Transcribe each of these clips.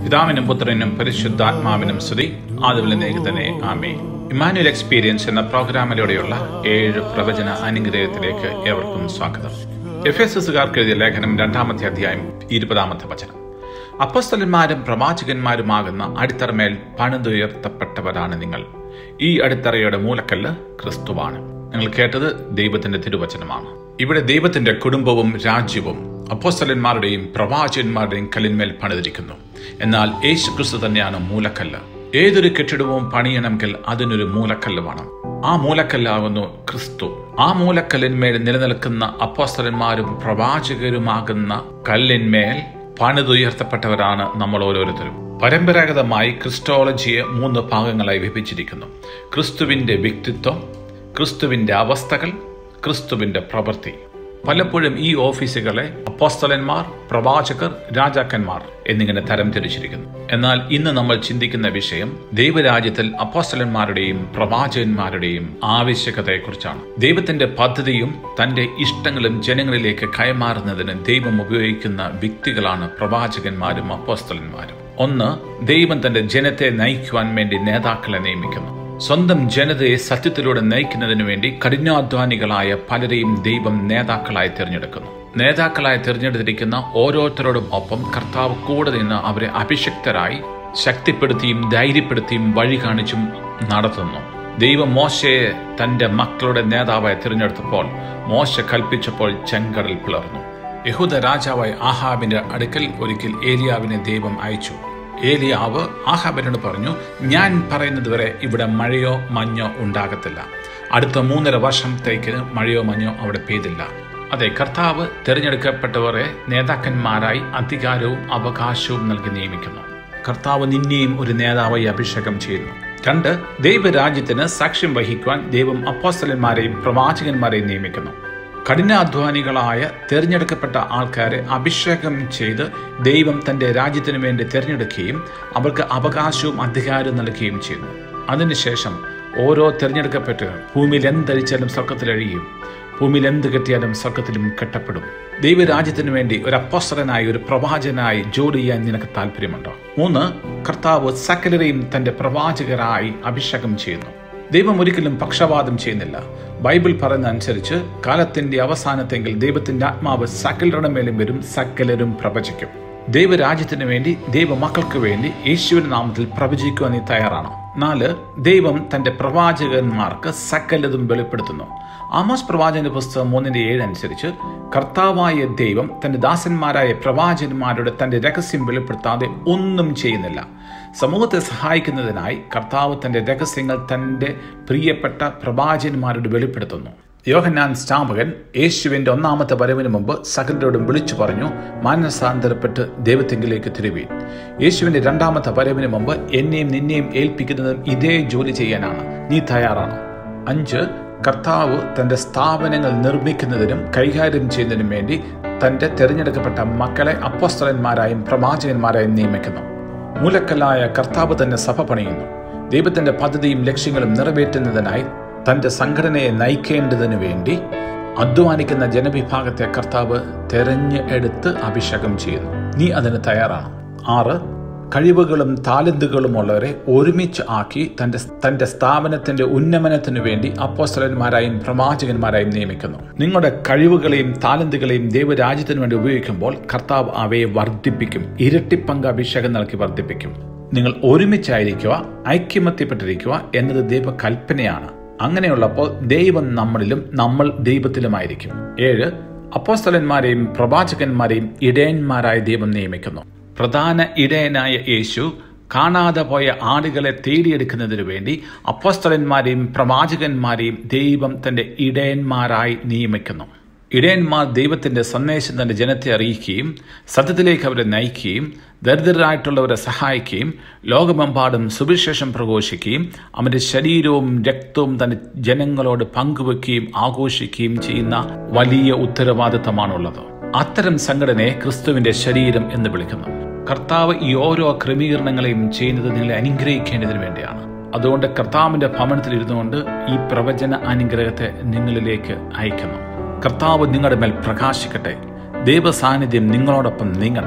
പിതാവിനും പുത്രനും പരിശുദ്ധാത്മാവിനും സ്തുതി ആദ്യം തന്നെ ആമേ ഇമാനുവൽ എക്സ്പീരിയൻസ് എന്ന പ്രോഗ്രാമിലൂടെയുള്ള ഏഴ് പ്രവചന അനുഗ്രഹത്തിലേക്ക് ഏവർക്കും സ്വാഗതം എഫ് എസ് എസുകാർക്ക് എഴുതിയ ലേഖനം രണ്ടാമത്തെ അധ്യായം ഇരുപതാമത്തെ വചനം അപ്പസ്തലന്മാരും പ്രവാചകന്മാരുമാകുന്ന അടിത്തറമേൽ പണിതുയർത്തപ്പെട്ടവരാണ് നിങ്ങൾ ഈ അടിത്തറയുടെ മൂലക്കല്ല് ക്രിസ്തുവാണ് നിങ്ങൾ കേട്ടത് ദൈവത്തിന്റെ തിരുവചനമാണ് ഇവിടെ ദൈവത്തിന്റെ കുടുംബവും രാജ്യവും അപ്പോസ്തലന്മാരുടെയും പ്രവാചകന്മാരുടെയും കല്ലിന്മേൽ പണിതിരിക്കുന്നു എന്നാൽ യേശു ക്രിസ്തു തന്നെയാണ് മൂലക്കല്ല് ഏതൊരു കെട്ടിടവും പണിയണമെങ്കിൽ അതിനൊരു മൂലക്കല്ല് വേണം ആ മൂലക്കല്ലാകുന്നു ക്രിസ്തു ആ മൂലക്കല്ലിന്മേൽ നിലനിൽക്കുന്ന അപ്പോസ്തലന്മാരും പ്രവാചകരുമാകുന്ന കല്ലിന്മേൽ പണിതുയർത്തപ്പെട്ടവരാണ് നമ്മൾ ഓരോരുത്തരും പരമ്പരാഗതമായി ക്രിസ്റ്റോളജിയെ മൂന്ന് ഭാഗങ്ങളായി വിഭജിച്ചിരിക്കുന്നു ക്രിസ്തുവിന്റെ വ്യക്തിത്വം ക്രിസ്തുവിന്റെ അവസ്ഥകൾ ക്രിസ്തുവിന്റെ പ്രവൃത്തി പലപ്പോഴും ഈ ഓഫീസുകളെ അപ്പോസ്തലന്മാർ പ്രവാചകർ രാജാക്കന്മാർ എന്നിങ്ങനെ തരംതിരിച്ചിരിക്കുന്നു എന്നാൽ ഇന്ന് നമ്മൾ ചിന്തിക്കുന്ന വിഷയം ദൈവരാജ്യത്തിൽ അപ്പോസ്തലന്മാരുടെയും പ്രവാചകന്മാരുടെയും ആവശ്യകതയെക്കുറിച്ചാണ് ദൈവത്തിന്റെ പദ്ധതിയും തന്റെ ഇഷ്ടങ്ങളും ജനങ്ങളിലേക്ക് കൈമാറുന്നതിന് ദൈവം ഉപയോഗിക്കുന്ന വ്യക്തികളാണ് പ്രവാചകന്മാരും അപ്പോസ്തലന്മാരും ഒന്ന് ദൈവം തന്റെ ജനത്തെ നയിക്കുവാൻ വേണ്ടി നേതാക്കളെ നിയമിക്കുന്നു സ്വന്തം ജനതയെ സത്യത്തിലൂടെ നയിക്കുന്നതിനു വേണ്ടി കഠിനാധ്വാനികളായ പലരെയും ദൈവം നേതാക്കളായി തിരഞ്ഞെടുക്കുന്നു നേതാക്കളായി തിരഞ്ഞെടുത്തിരിക്കുന്ന ഓരോരുത്തരോടും ഒപ്പം കർത്താവ് കൂടെ നിന്ന് അവരെ അഭിഷക്തരായി ശക്തിപ്പെടുത്തിയും ധൈര്യപ്പെടുത്തിയും വഴി കാണിച്ചും നടത്തുന്നു ദൈവം മോശയെ തന്റെ മക്കളുടെ നേതാവായി തിരഞ്ഞെടുത്തപ്പോൾ മോശ കൽപ്പിച്ചപ്പോൾ ചെങ്കടൽ പിളർന്നു യഹൂദ രാജാവായി ആഹാബിന്റെ അടുക്കൽ ഒരിക്കൽ ഏലിയാവിനെ ദൈവം അയച്ചു ഏലിയാവ് ആഹാബിനോട് പറഞ്ഞു ഞാൻ പറയുന്നത് വരെ ഇവിടെ മഴയോ മഞ്ഞോ ഉണ്ടാകത്തില്ല അടുത്ത മൂന്നര വർഷത്തേക്ക് മഴയോ മഞ്ഞോ അവിടെ പെയ്തില്ല അതെ കർത്താവ് തിരഞ്ഞെടുക്കപ്പെട്ടവരെ നേതാക്കന്മാരായി അധികാരവും അവകാശവും നൽകി നിയമിക്കുന്നു കർത്താവ് നിന്നെയും ഒരു നേതാവായി അഭിഷേകം ചെയ്യുന്നു രണ്ട് ദൈവരാജ്യത്തിന് സാക്ഷ്യം വഹിക്കുവാൻ ദൈവം അപ്പോസ്തലന്മാരെയും പ്രവാചകന്മാരെയും നിയമിക്കുന്നു കഠിനാധ്വാനികളായ തിരഞ്ഞെടുക്കപ്പെട്ട ആൾക്കാരെ അഭിഷേകം ചെയ്ത് ദൈവം തന്റെ രാജ്യത്തിനു വേണ്ടി തിരഞ്ഞെടുക്കുകയും അവർക്ക് അവകാശവും അധികാരവും നൽകുകയും ചെയ്യുന്നു അതിനുശേഷം ഓരോ തിരഞ്ഞെടുക്കപ്പെട്ട് ഭൂമിയിൽ എന്തരിച്ചാലും സ്വർഗത്തിലഴിയും ഭൂമിയിൽ എന്ത് കെട്ടിയാലും സ്വർഗത്തിലും കെട്ടപ്പെടും ദൈവരാജ്യത്തിനു വേണ്ടി ഒരു അപ്പോസ്തരനായി ഒരു പ്രവാചകനായി ജോലി ചെയ്യാൻ നിനക്ക് താല്പര്യമുണ്ടോ മൂന്ന് കർത്താവ് സകലരെയും തന്റെ പ്രവാചകരായി അഭിഷേകം ചെയ്യുന്നു ദൈവം ഒരിക്കലും പക്ഷപാതം ചെയ്യുന്നില്ല ബൈബിൾ പറയുന്ന അനുസരിച്ച് കാലത്തിന്റെ അവസാനത്തെങ്കിൽ ദൈവത്തിന്റെ ആത്മാവ് സകലരുടെ മേലും വരും സകലരും പ്രവചിക്കും ദൈവരാജ്യത്തിന് വേണ്ടി ദൈവമക്കൾക്ക് വേണ്ടി യേശുവിന്റെ നാമത്തിൽ പ്രവചിക്കുവാൻ നീ തയ്യാറാണോ നാല് ദൈവം തന്റെ പ്രവാചകന്മാർക്ക് സകലതും വെളിപ്പെടുത്തുന്നു ആമോസ് പ്രവാചകന്റെ പുസ്തകം മൂന്നിന്റെ ഏഴ് അനുസരിച്ച് കർത്താവായ ദൈവം തന്റെ ദാസന്മാരായ പ്രവാചകന്മാരുടെ തന്റെ രഹസ്യം വെളിപ്പെടുത്താതെ ഒന്നും ചെയ്യുന്നില്ല സമൂഹത്തെ സഹായിക്കുന്നതിനായി കർത്താവ് തന്റെ രഹസ്യങ്ങൾ തന്റെ പ്രിയപ്പെട്ട പ്രവാചകന്മാരോട് വെളിപ്പെടുത്തുന്നു യോഹന്നാൻ സ്റ്റാമകൻ യേശുവിന്റെ ഒന്നാമത്തെ വരവിന് മുമ്പ് സകലരോടും വിളിച്ചു പറഞ്ഞു മാനസാന്തരപ്പെട്ട് ദൈവത്തെങ്കിലേക്ക് തിരുവീൻ യേശുവിന്റെ രണ്ടാമത്തെ വരവിന് മുമ്പ് എന്നെയും നിന്നെയും ഏൽപ്പിക്കുന്നതും ഇതേ ജോലി ചെയ്യാനാണ് നീ തയ്യാറാണ് അഞ്ച് കർത്താവ് തന്റെ സ്ഥാപനങ്ങൾ നിർമ്മിക്കുന്നതിനും കൈകാര്യം ചെയ്യുന്നതിനും വേണ്ടി തന്റെ തിരഞ്ഞെടുക്കപ്പെട്ട മക്കളെ അപ്പോസ്തലന്മാരായും പ്രവാചകന്മാരായും നിയമിക്കുന്നു മൂലക്കല്ലായ കർത്താവ് തന്നെ സഭ പണിയുന്നു ദൈവത്തിന്റെ പദ്ധതിയും ലക്ഷ്യങ്ങളും നിറവേറ്റുന്നതിനായി തന്റെ സംഘടനയെ നയിക്കേണ്ടതിനു വേണ്ടി അധ്വാനിക്കുന്ന ജനവിഭാഗത്തെ കർത്താവ് തെരഞ്ഞ് എടുത്ത് അഭിഷേകം ചെയ്യുന്നു നീ അതിന് തയ്യാറാണ് ആറ് കഴിവുകളും താലന്തുകളും ഉള്ളവരെ ഒരുമിച്ച് ആക്കി തന്റെ തന്റെ സ്ഥാപനത്തിന്റെ ഉന്നമനത്തിനു വേണ്ടി അപ്പോസ്തലന്മാരായും പ്രവാചകന്മാരായും നിയമിക്കുന്നു നിങ്ങളുടെ കഴിവുകളെയും താലന്തുകളെയും ദൈവരാജ്യത്തിനു വേണ്ടി ഉപയോഗിക്കുമ്പോൾ കർത്താവ് അവയെ വർദ്ധിപ്പിക്കും ഇരട്ടിപ്പങ്ക് അഭിഷേകം നൽകി വർദ്ധിപ്പിക്കും നിങ്ങൾ ഒരുമിച്ചായിരിക്കുക ഐക്യമത്യപ്പെട്ടിരിക്കുക എന്നത് ദൈവ കൽപ്പനയാണ് അങ്ങനെയുള്ളപ്പോൾ ദൈവം നമ്മളിലും നമ്മൾ ദൈവത്തിലുമായിരിക്കും ഏഴ് അപ്പോസ്തലന്മാരെയും പ്രവാചകന്മാരെയും ഇടയന്മാരായ ദൈവം നിയമിക്കുന്നു പ്രധാന ഇടയനായ യേശു കാണാതെ പോയ ആടുകളെ തേടിയെടുക്കുന്നതിനു വേണ്ടി അപ്പോസ്തലന്മാരെയും പ്രവാചകന്മാരെയും ദൈവം തന്റെ ഇടയന്മാരായി നിയമിക്കുന്നു ഇടയന്മാർ ദൈവത്തിന്റെ സന്ദേശം തന്റെ ജനത്തെ അറിയിക്കുകയും സത്യത്തിലേക്ക് അവരെ നയിക്കുകയും ദരിദ്രരായിട്ടുള്ളവരെ സഹായിക്കുകയും ലോകമെമ്പാടും സുവിശേഷം പ്രഘോഷിക്കുകയും അവന്റെ ശരീരവും രക്തവും തന്റെ ജനങ്ങളോട് പങ്കുവെക്കുകയും ആഘോഷിക്കുകയും ചെയ്യുന്ന വലിയ ഉത്തരവാദിത്തമാണുള്ളത് അത്തരം സംഘടനയെ ക്രിസ്തുവിന്റെ ശരീരം എന്ന് വിളിക്കുന്നു കർത്താവ് ഈ ഓരോ ക്രമീകരണങ്ങളെയും ചെയ്യുന്നത് നിങ്ങളെ അനുഗ്രഹിക്കേണ്ടതിന് വേണ്ടിയാണ് അതുകൊണ്ട് കർത്താവിന്റെ ഭവനത്തിൽ ഇരുന്നുകൊണ്ട് ഈ പ്രവചന അനുഗ്രഹത്തെ നിങ്ങളിലേക്ക് അയക്കുന്നു കർത്താവ് നിങ്ങളുടെ മേൽ പ്രകാശിക്കട്ടെ ദൈവ സാന്നിധ്യം നിങ്ങളോടൊപ്പം നീങ്ങട്ടെ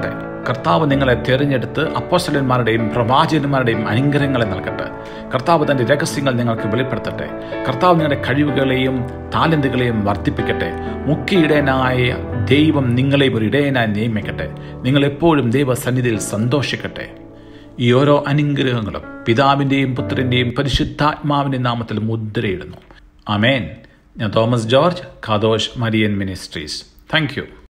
കർത്താവ് നിങ്ങളെ തിരഞ്ഞെടുത്ത് അപ്പോസ്റ്റലന്മാരുടെയും പ്രവാചകന്മാരുടെയും അനുഗ്രഹങ്ങളെ നൽകട്ടെ കർത്താവ് തൻ്റെ രഹസ്യങ്ങൾ നിങ്ങൾക്ക് വെളിപ്പെടുത്തട്ടെ കർത്താവ് നിങ്ങളുടെ കഴിവുകളെയും താലന്തുകളെയും വർദ്ധിപ്പിക്കട്ടെ മുഖ്യ ഇടയനായ ദൈവം നിങ്ങളെയും ഒരു ഇടയനായി നിയമിക്കട്ടെ നിങ്ങൾ എപ്പോഴും ദൈവസന്നിധിയിൽ സന്തോഷിക്കട്ടെ ഈ ഓരോ അനുഗ്രഹങ്ങളും പിതാവിൻ്റെയും പുത്രൻ്റെയും പരിശുദ്ധാത്മാവിൻ്റെ നാമത്തിൽ മുദ്രയിടുന്നു അമേൻ ഞാൻ Thomas George Kadosh Marian ministries thank U